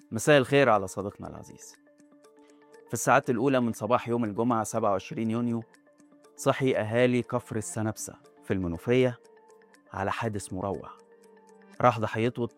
مساء الخير على صديقنا العزيز في الساعات الأولى من صباح يوم الجمعة 27 يونيو صحي أهالي كفر السنبسة في المنوفية على حادث مروع راح ضحيته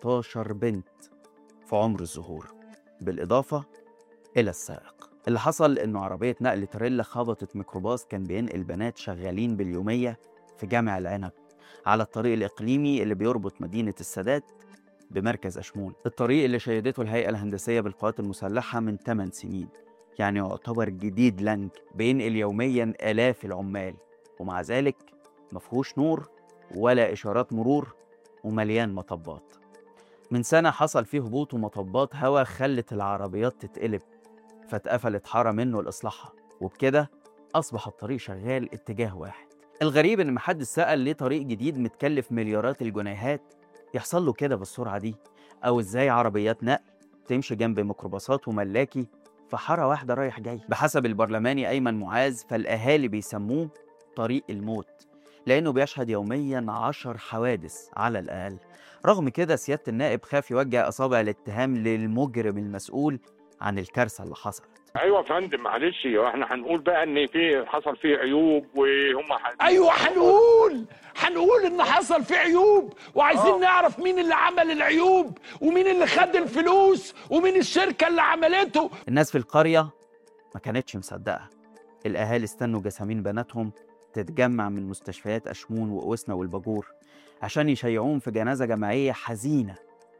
18 بنت في عمر الظهور بالإضافة إلى السائق اللي حصل إنه عربية نقل تريلا خبطت ميكروباص كان بينقل بنات شغالين باليومية في جامع العنب على الطريق الإقليمي اللي بيربط مدينة السادات بمركز أشمون الطريق اللي شيدته الهيئة الهندسية بالقوات المسلحة من 8 سنين يعني يعتبر جديد لانك بينقل يوميا آلاف العمال ومع ذلك مفهوش نور ولا إشارات مرور ومليان مطبات من سنة حصل فيه هبوط ومطبات هوا خلت العربيات تتقلب فاتقفلت حارة منه لإصلاحها وبكده أصبح الطريق شغال اتجاه واحد الغريب إن محدش سأل ليه طريق جديد متكلف مليارات الجنيهات يحصل له كده بالسرعة دي أو إزاي عربيات نقل تمشي جنب ميكروباصات وملاكي في حارة واحدة رايح جاي بحسب البرلماني أيمن معاذ فالأهالي بيسموه طريق الموت لأنه بيشهد يوميا عشر حوادث على الأقل رغم كده سيادة النائب خاف يوجه أصابع الاتهام للمجرم المسؤول عن الكارثة اللي حصلت ايوه يا فندم معلش هو احنا هنقول بقى ان في حصل فيه عيوب وهم ح... ايوه هنقول هنقول ان حصل فيه عيوب وعايزين نعرف مين اللي عمل العيوب ومين اللي خد الفلوس ومين الشركه اللي عملته الناس في القرية ما كانتش مصدقة الأهالي استنوا جسامين بناتهم تتجمع من مستشفيات أشمون وأوسنا والباجور عشان يشيعوهم في جنازة جماعية حزينة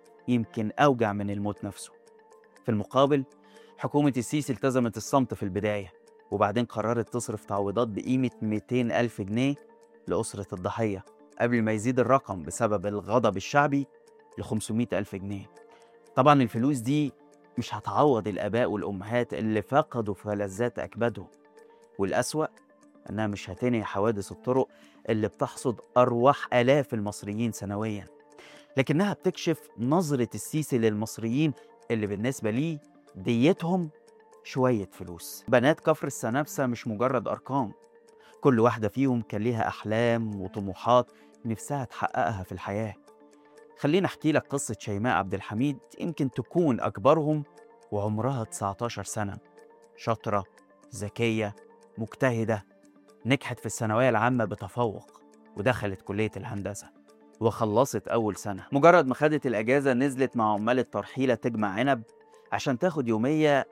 يمكن أوجع من الموت نفسه في المقابل حكومة السيسي التزمت الصمت في البداية وبعدين قررت تصرف تعويضات بقيمة 200 ألف جنيه لأسرة الضحية قبل ما يزيد الرقم بسبب الغضب الشعبي ل 500 ألف جنيه طبعا الفلوس دي مش هتعوض الآباء والأمهات اللي فقدوا فلذات أكبادهم والأسوأ إنها مش هتنهي حوادث الطرق اللي بتحصد أرواح آلاف المصريين سنويا لكنها بتكشف نظرة السيسي للمصريين اللي بالنسبة ليه ديتهم شوية فلوس بنات كفر السنابسة مش مجرد أرقام كل واحدة فيهم كان ليها أحلام وطموحات نفسها تحققها في الحياة خلينا أحكي لك قصة شيماء عبد الحميد يمكن تكون أكبرهم وعمرها 19 سنة شاطرة ذكية مجتهدة نجحت في الثانوية العامة بتفوق ودخلت كلية الهندسة وخلصت أول سنة مجرد ما خدت الأجازة نزلت مع عمال الترحيلة تجمع عنب عشان تاخد يومية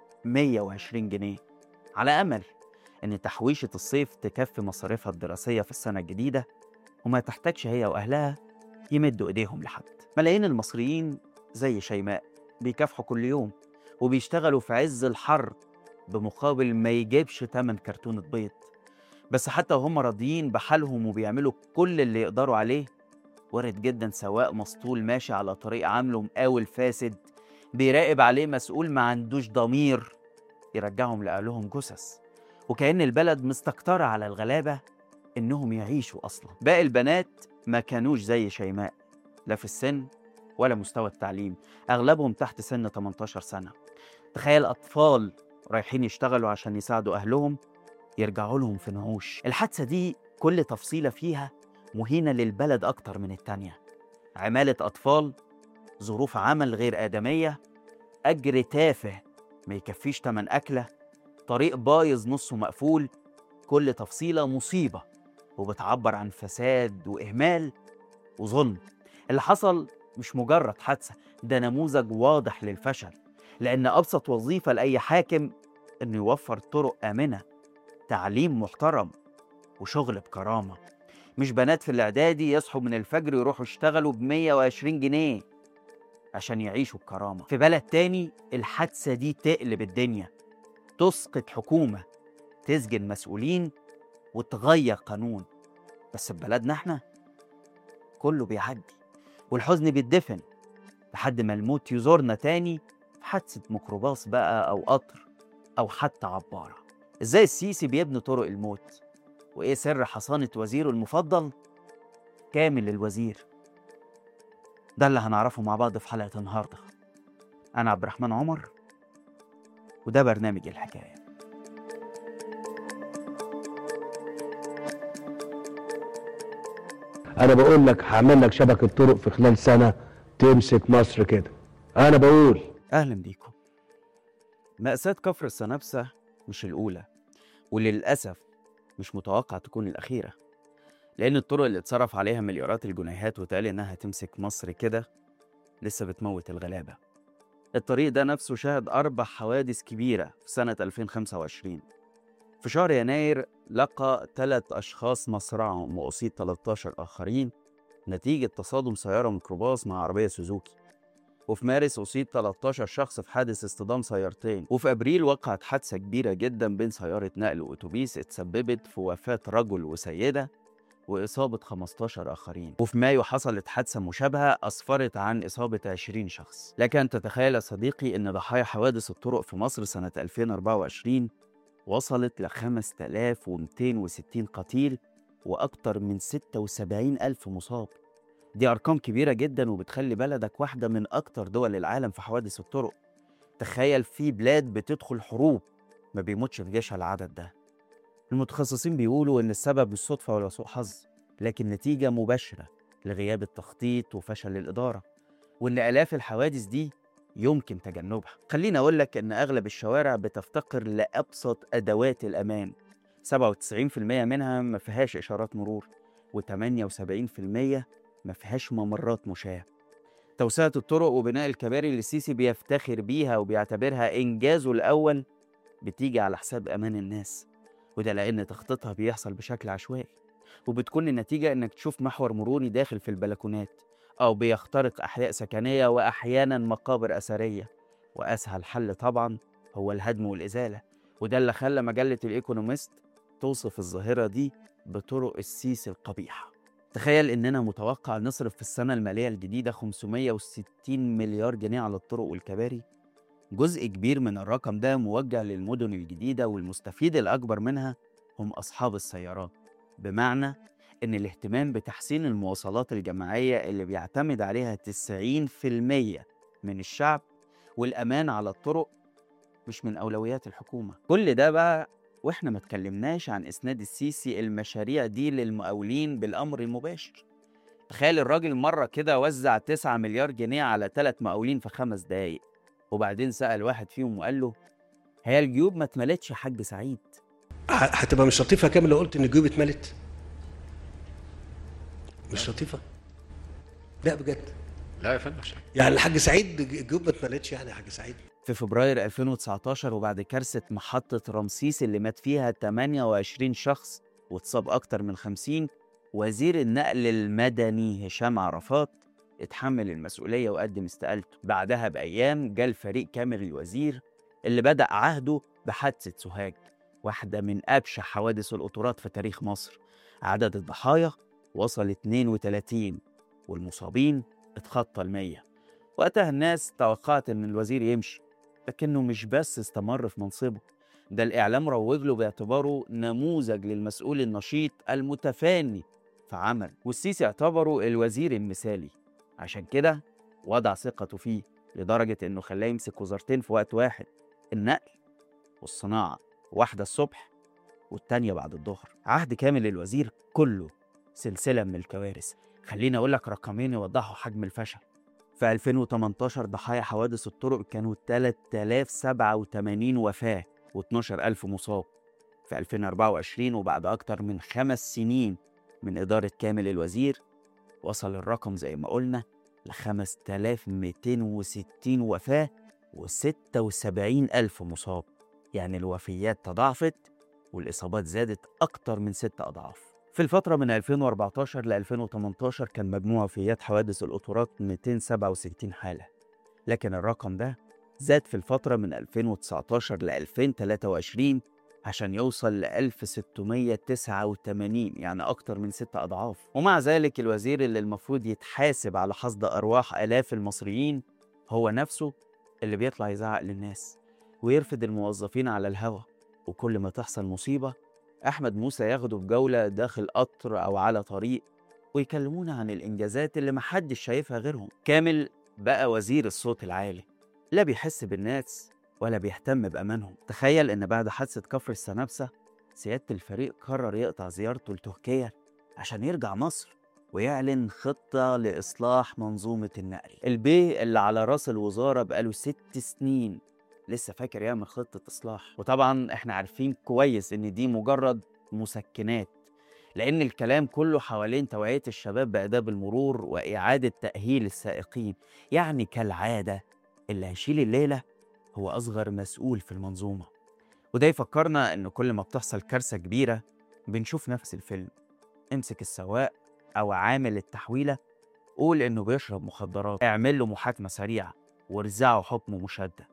120 جنيه على أمل إن تحويشة الصيف تكفي مصاريفها الدراسية في السنة الجديدة وما تحتاجش هي وأهلها يمدوا إيديهم لحد ملايين المصريين زي شيماء بيكافحوا كل يوم وبيشتغلوا في عز الحر بمقابل ما يجيبش تمن كرتونة بيض بس حتى وهم راضيين بحالهم وبيعملوا كل اللي يقدروا عليه وارد جدا سواق مسطول ماشي على طريق عامله مقاول فاسد بيراقب عليه مسؤول ما عندوش ضمير يرجعهم لأهلهم جثث وكأن البلد مستكترة على الغلابة إنهم يعيشوا أصلا باقي البنات ما كانوش زي شيماء لا في السن ولا مستوى التعليم أغلبهم تحت سن 18 سنة تخيل أطفال رايحين يشتغلوا عشان يساعدوا أهلهم يرجعوا لهم في نعوش الحادثة دي كل تفصيلة فيها مهينة للبلد أكتر من التانية عمالة أطفال ظروف عمل غير آدمية أجر تافه ما يكفيش تمن أكلة طريق بايظ نصه مقفول كل تفصيلة مصيبة وبتعبر عن فساد وإهمال وظلم اللي حصل مش مجرد حادثة ده نموذج واضح للفشل لأن أبسط وظيفة لأي حاكم إنه يوفر طرق آمنة تعليم محترم وشغل بكرامة مش بنات في الإعدادي يصحوا من الفجر يروحوا يشتغلوا ب 120 جنيه عشان يعيشوا بكرامة في بلد تاني الحادثة دي تقلب الدنيا تسقط حكومة تسجن مسؤولين وتغير قانون بس في بلدنا احنا كله بيعدي والحزن بيتدفن لحد ما الموت يزورنا تاني في حادثة ميكروباص بقى أو قطر أو حتى عبارة إزاي السيسي بيبني طرق الموت وإيه سر حصانة وزيره المفضل كامل الوزير ده اللي هنعرفه مع بعض في حلقة النهاردة أنا عبد الرحمن عمر وده برنامج الحكاية انا بقول لك هعمل لك شبكه طرق في خلال سنه تمسك مصر كده انا بقول أهلا بيكم مأساة كفر السنابسة مش الأولى وللأسف مش متوقع تكون الأخيرة لأن الطرق اللي اتصرف عليها مليارات الجنيهات وتقال إنها تمسك مصر كده لسه بتموت الغلابة الطريق ده نفسه شهد أربع حوادث كبيرة في سنة 2025 في شهر يناير لقى ثلاث أشخاص مصرعهم وأصيب 13 آخرين نتيجة تصادم سيارة ميكروباص مع عربية سوزوكي وفي مارس أصيب 13 شخص في حادث اصطدام سيارتين وفي أبريل وقعت حادثة كبيرة جدا بين سيارة نقل وأتوبيس اتسببت في وفاة رجل وسيدة وإصابة 15 آخرين وفي مايو حصلت حادثة مشابهة أسفرت عن إصابة 20 شخص لك أن تتخيل يا صديقي أن ضحايا حوادث الطرق في مصر سنة 2024 وصلت ل 5260 قتيل وأكثر من 76 ألف مصاب دي أرقام كبيرة جدا وبتخلي بلدك واحدة من أكتر دول العالم في حوادث الطرق تخيل في بلاد بتدخل حروب ما بيموتش في جيشها العدد ده المتخصصين بيقولوا إن السبب مش صدفة ولا سوء حظ لكن نتيجة مباشرة لغياب التخطيط وفشل الإدارة وإن آلاف الحوادث دي يمكن تجنبها خليني أقول لك إن أغلب الشوارع بتفتقر لأبسط أدوات الأمان 97% منها ما فيهاش إشارات مرور و78% ما فيهاش ممرات مشاة توسعة الطرق وبناء الكباري اللي السيسي بيفتخر بيها وبيعتبرها إنجازه الأول بتيجي على حساب أمان الناس وده لأن تخطيطها بيحصل بشكل عشوائي وبتكون النتيجة إنك تشوف محور مروري داخل في البلكونات أو بيخترق أحياء سكنية وأحيانا مقابر أثرية وأسهل حل طبعا هو الهدم والإزالة وده اللي خلى مجلة الإيكونوميست توصف الظاهرة دي بطرق السيسي القبيحة تخيل إننا متوقع نصرف في السنة المالية الجديدة 560 مليار جنيه على الطرق والكباري جزء كبير من الرقم ده موجه للمدن الجديدة والمستفيد الأكبر منها هم أصحاب السيارات بمعنى إن الاهتمام بتحسين المواصلات الجماعية اللي بيعتمد عليها 90% من الشعب والأمان على الطرق مش من أولويات الحكومة كل ده بقى واحنا ما اتكلمناش عن اسناد السيسي المشاريع دي للمقاولين بالامر المباشر تخيل الراجل مرة كده وزع 9 مليار جنيه على ثلاث مقاولين في خمس دقايق وبعدين سأل واحد فيهم وقال له هي الجيوب ما اتملتش يا حاج سعيد ه- هتبقى مش لطيفه كامل لو قلت ان الجيوب اتملت مش لطيفه لا بجد لا يا فندم يعني الحاج سعيد الجيوب ما اتملتش يعني يا حاج سعيد في فبراير 2019 وبعد كارثة محطة رمسيس اللي مات فيها 28 شخص واتصاب أكتر من 50 وزير النقل المدني هشام عرفات اتحمل المسؤولية وقدم استقالته بعدها بأيام جال فريق كامل الوزير اللي بدأ عهده بحادثة سوهاج واحدة من أبشع حوادث القطورات في تاريخ مصر عدد الضحايا وصل 32 والمصابين اتخطى المية وقتها الناس توقعت إن الوزير يمشي لكنه مش بس استمر في منصبه ده الإعلام روج له باعتباره نموذج للمسؤول النشيط المتفاني في عمل والسيسي اعتبره الوزير المثالي عشان كده وضع ثقته فيه لدرجة إنه خلاه يمسك وزارتين في وقت واحد النقل والصناعة واحدة الصبح والتانية بعد الظهر عهد كامل الوزير كله سلسلة من الكوارث خليني أقول لك رقمين يوضحوا حجم الفشل في 2018 ضحايا حوادث الطرق كانوا 3087 وفاة و12000 مصاب في 2024 وبعد أكتر من خمس سنين من إدارة كامل الوزير وصل الرقم زي ما قلنا ل 5260 وفاة و76 ألف مصاب يعني الوفيات تضاعفت والإصابات زادت أكتر من ست أضعاف في الفترة من 2014 ل 2018 كان مجموع وفيات حوادث القطورات 267 حالة لكن الرقم ده زاد في الفترة من 2019 ل 2023 عشان يوصل ل 1689 يعني أكتر من ست أضعاف ومع ذلك الوزير اللي المفروض يتحاسب على حصد أرواح آلاف المصريين هو نفسه اللي بيطلع يزعق للناس ويرفد الموظفين على الهوا وكل ما تحصل مصيبة أحمد موسى ياخده في جولة داخل قطر أو على طريق ويكلمونا عن الإنجازات اللي محدش شايفها غيرهم كامل بقى وزير الصوت العالي لا بيحس بالناس ولا بيهتم بأمانهم تخيل إن بعد حادثة كفر السنابسة سيادة الفريق قرر يقطع زيارته لتركيا عشان يرجع مصر ويعلن خطة لإصلاح منظومة النقل البيه اللي على راس الوزارة بقاله ست سنين لسه فاكر يعمل خطة إصلاح وطبعا احنا عارفين كويس إن دي مجرد مسكنات لأن الكلام كله حوالين توعية الشباب بآداب المرور وإعادة تأهيل السائقين يعني كالعادة اللي هيشيل الليلة هو أصغر مسؤول في المنظومة وده يفكرنا إن كل ما بتحصل كارثة كبيرة بنشوف نفس الفيلم امسك السواق أو عامل التحويلة قول إنه بيشرب مخدرات اعمل له محاكمة سريعة وارزعه حكم مشدد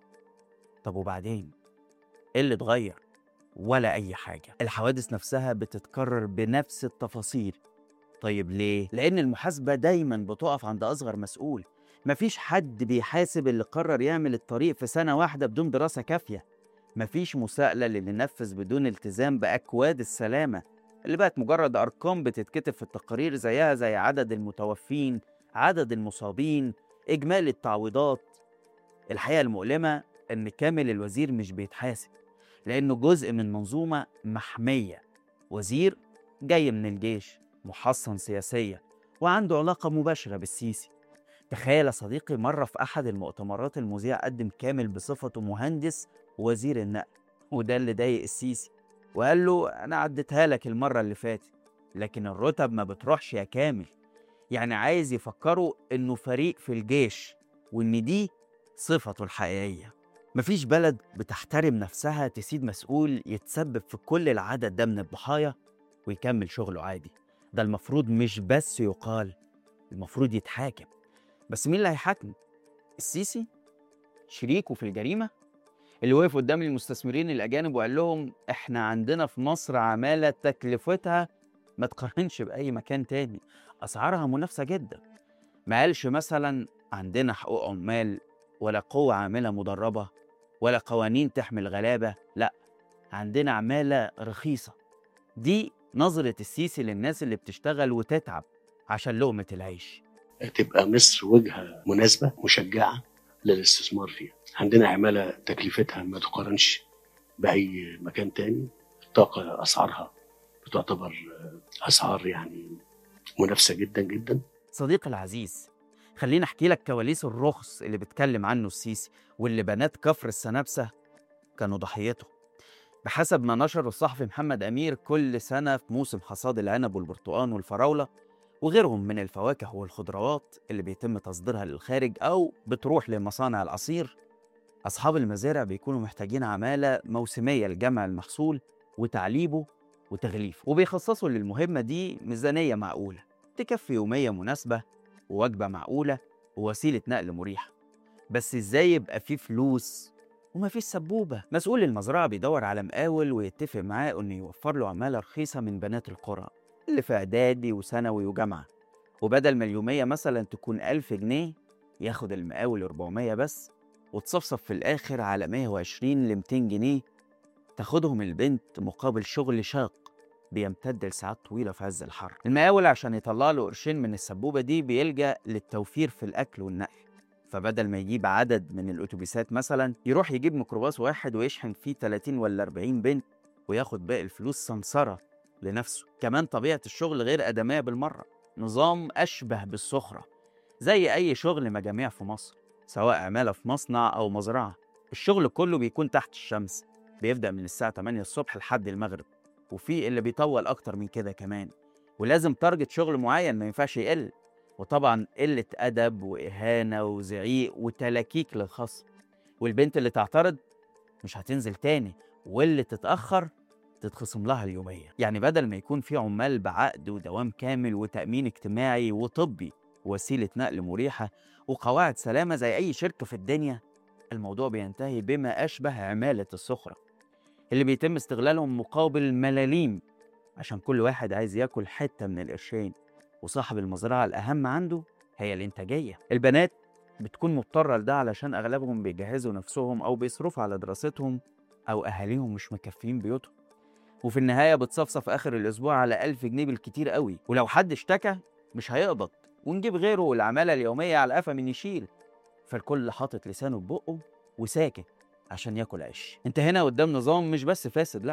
طب وبعدين ايه اللي اتغير ولا اي حاجه الحوادث نفسها بتتكرر بنفس التفاصيل طيب ليه لان المحاسبه دايما بتقف عند اصغر مسؤول مفيش حد بيحاسب اللي قرر يعمل الطريق في سنه واحده بدون دراسه كافيه مفيش مساءله للي نفذ بدون التزام باكواد السلامه اللي بقت مجرد ارقام بتتكتب في التقارير زيها زي عدد المتوفين عدد المصابين اجمالي التعويضات الحقيقه المؤلمه ان كامل الوزير مش بيتحاسب لانه جزء من منظومه محميه وزير جاي من الجيش محصن سياسيا وعنده علاقه مباشره بالسيسي تخيل يا صديقي مره في احد المؤتمرات المذيع قدم كامل بصفته مهندس وزير النقل وده اللي ضايق السيسي وقال له انا عديتها لك المره اللي فاتت لكن الرتب ما بتروحش يا كامل يعني عايز يفكروا انه فريق في الجيش وان دي صفته الحقيقيه مفيش بلد بتحترم نفسها تسيب مسؤول يتسبب في كل العدد ده من الضحايا ويكمل شغله عادي ده المفروض مش بس يقال المفروض يتحاكم بس مين اللي هيحاكمه السيسي شريكه في الجريمة اللي وقف قدام المستثمرين الأجانب وقال لهم إحنا عندنا في مصر عمالة تكلفتها ما تقارنش بأي مكان تاني أسعارها منافسة جدا ما قالش مثلا عندنا حقوق عمال ولا قوة عاملة مدربة ولا قوانين تحمي الغلابة لا عندنا عمالة رخيصة دي نظرة السيسي للناس اللي بتشتغل وتتعب عشان لقمة العيش تبقى مصر وجهه مناسبه مشجعه للاستثمار فيها عندنا عماله تكلفتها ما تقارنش باي مكان تاني الطاقه اسعارها بتعتبر اسعار يعني منافسه جدا جدا صديقي العزيز خليني احكي لك كواليس الرخص اللي بيتكلم عنه السيسي واللي بنات كفر السنابسة كانوا ضحيته بحسب ما نشره الصحفي محمد أمير كل سنة في موسم حصاد العنب والبرتقال والفراولة وغيرهم من الفواكه والخضروات اللي بيتم تصديرها للخارج أو بتروح لمصانع العصير أصحاب المزارع بيكونوا محتاجين عمالة موسمية لجمع المحصول وتعليبه وتغليفه وبيخصصوا للمهمة دي ميزانية معقولة تكفي يومية مناسبة ووجبة معقولة ووسيلة نقل مريحة بس ازاي يبقى فيه فلوس ومفيش سبوبة مسؤول المزرعة بيدور على مقاول ويتفق معاه انه يوفر له عمالة رخيصة من بنات القرى اللي في اعدادي وثانوي وجامعة وبدل ما اليومية مثلا تكون ألف جنيه ياخد المقاول 400 بس وتصفصف في الآخر على 120 ل 200 جنيه تاخدهم البنت مقابل شغل شاق بيمتد لساعات طويلة في عز الحر المقاول عشان يطلع له قرشين من السبوبة دي بيلجأ للتوفير في الأكل والنقل فبدل ما يجيب عدد من الأتوبيسات مثلا يروح يجيب ميكروباص واحد ويشحن فيه 30 ولا 40 بنت وياخد باقي الفلوس سمسرة لنفسه كمان طبيعة الشغل غير آدمية بالمرة نظام أشبه بالسخرة زي أي شغل مجاميع في مصر سواء عمالة في مصنع أو مزرعة الشغل كله بيكون تحت الشمس بيبدأ من الساعة 8 الصبح لحد المغرب وفي اللي بيطول أكتر من كده كمان ولازم تارجت شغل معين ما ينفعش يقل وطبعا قلة أدب وإهانة وزعيق وتلاكيك للخصم والبنت اللي تعترض مش هتنزل تاني واللي تتأخر تتخصم لها اليومية يعني بدل ما يكون في عمال بعقد ودوام كامل وتأمين اجتماعي وطبي ووسيلة نقل مريحة وقواعد سلامة زي أي شركة في الدنيا الموضوع بينتهي بما أشبه عمالة السخرة اللي بيتم استغلالهم مقابل ملاليم عشان كل واحد عايز ياكل حتة من القرشين وصاحب المزرعة الأهم عنده هي الإنتاجية البنات بتكون مضطرة لده علشان أغلبهم بيجهزوا نفسهم أو بيصرفوا على دراستهم أو أهاليهم مش مكفين بيوتهم وفي النهاية بتصفصف آخر الأسبوع على ألف جنيه بالكتير قوي ولو حد اشتكى مش هيقبض ونجيب غيره والعمالة اليومية على قفا من يشيل فالكل حاطط لسانه في بقه وساكت عشان ياكل عيش انت هنا قدام نظام مش بس فاسد لا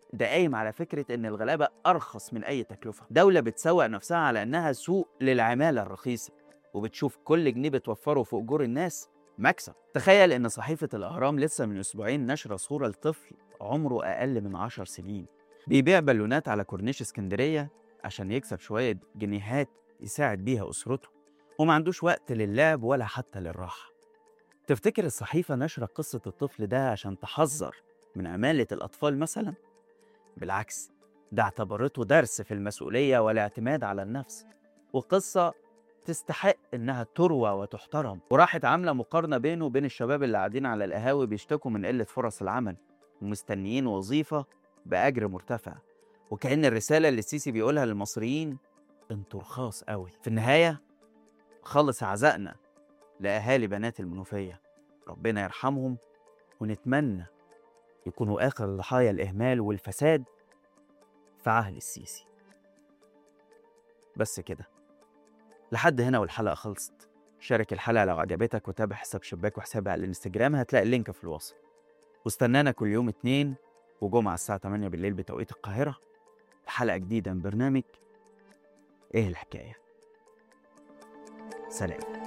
ده قايم على فكرة إن الغلابة أرخص من أي تكلفة دولة بتسوق نفسها على إنها سوق للعمالة الرخيصة وبتشوف كل جنيه بتوفره في أجور الناس مكسب تخيل إن صحيفة الأهرام لسه من أسبوعين نشرة صورة لطفل عمره أقل من عشر سنين بيبيع بالونات على كورنيش اسكندرية عشان يكسب شوية جنيهات يساعد بيها أسرته وما عندوش وقت للعب ولا حتى للراحة تفتكر الصحيفة نشرة قصة الطفل ده عشان تحذر من عمالة الأطفال مثلا؟ بالعكس ده اعتبرته درس في المسؤولية والاعتماد على النفس وقصة تستحق إنها تروى وتحترم وراحت عاملة مقارنة بينه وبين الشباب اللي قاعدين على القهاوي بيشتكوا من قلة فرص العمل ومستنيين وظيفة بأجر مرتفع وكأن الرسالة اللي السيسي بيقولها للمصريين انتوا رخاص قوي في النهاية خلص عزائنا لأهالي بنات المنوفية ربنا يرحمهم ونتمنى يكونوا آخر ضحايا الإهمال والفساد في عهد السيسي بس كده لحد هنا والحلقة خلصت شارك الحلقة لو عجبتك وتابع حساب شباك وحسابي على الانستجرام هتلاقي اللينك في الوصف واستنانا كل يوم اتنين وجمعة الساعة 8 بالليل بتوقيت القاهرة حلقة جديدة من برنامج ايه الحكاية سلام